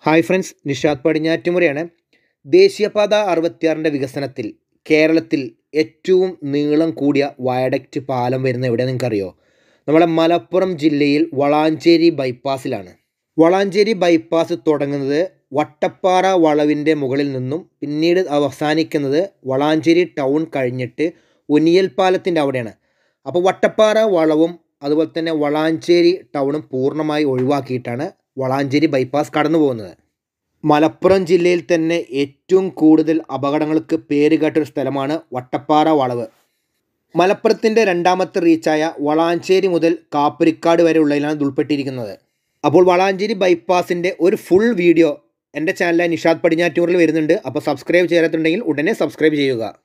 hi friends Nishad പടിഞ്ഞാറ്റുമുറയാണ് ദേശീയപാത അറുപത്തിയാറിൻ്റെ വികസനത്തിൽ കേരളത്തിൽ ഏറ്റവും നീളം കൂടിയ വയഡക്റ്റ് പാലം വരുന്ന എവിടെ നിങ്ങൾക്കറിയോ നമ്മുടെ മലപ്പുറം ജില്ലയിൽ വളാഞ്ചേരി ബൈപ്പാസിലാണ് വളാഞ്ചേരി ബൈപ്പാസ് തുടങ്ങുന്നത് വട്ടപ്പാറ വളവിൻ്റെ മുകളിൽ നിന്നും പിന്നീട് അവസാനിക്കുന്നത് വളാഞ്ചേരി ടൗൺ കഴിഞ്ഞിട്ട് ഒനിയൽ പാലത്തിൻ്റെ അവിടെയാണ് അപ്പോൾ വട്ടപ്പാറ വളവും അതുപോലെ തന്നെ വളാഞ്ചേരി ടൗണും പൂർണ്ണമായി ഒഴിവാക്കിയിട്ടാണ് വളാഞ്ചേരി ബൈപ്പാസ് കടന്നു പോകുന്നത് മലപ്പുറം ജില്ലയിൽ തന്നെ ഏറ്റവും കൂടുതൽ അപകടങ്ങൾക്ക് പേരുകേട്ടൊരു സ്ഥലമാണ് വട്ടപ്പാറ വളവ് മലപ്പുറത്തിൻ്റെ രണ്ടാമത്തെ റീച്ചായ വളാഞ്ചേരി മുതൽ കാപ്പരിക്കാട് വരെ ഉള്ളതിലാണ് ഇത് ഉൾപ്പെട്ടിരിക്കുന്നത് അപ്പോൾ വളാഞ്ചേരി ബൈപ്പാസിൻ്റെ ഒരു ഫുൾ വീഡിയോ എൻ്റെ ചാനലായ നിഷാദ് പടിഞ്ഞാറ്റൂറിൽ വരുന്നുണ്ട് അപ്പോൾ സബ്സ്ക്രൈബ് ചെയ്യാത്തുണ്ടെങ്കിൽ ഉടനെ സബ്സ്ക്രൈബ് ചെയ്യുക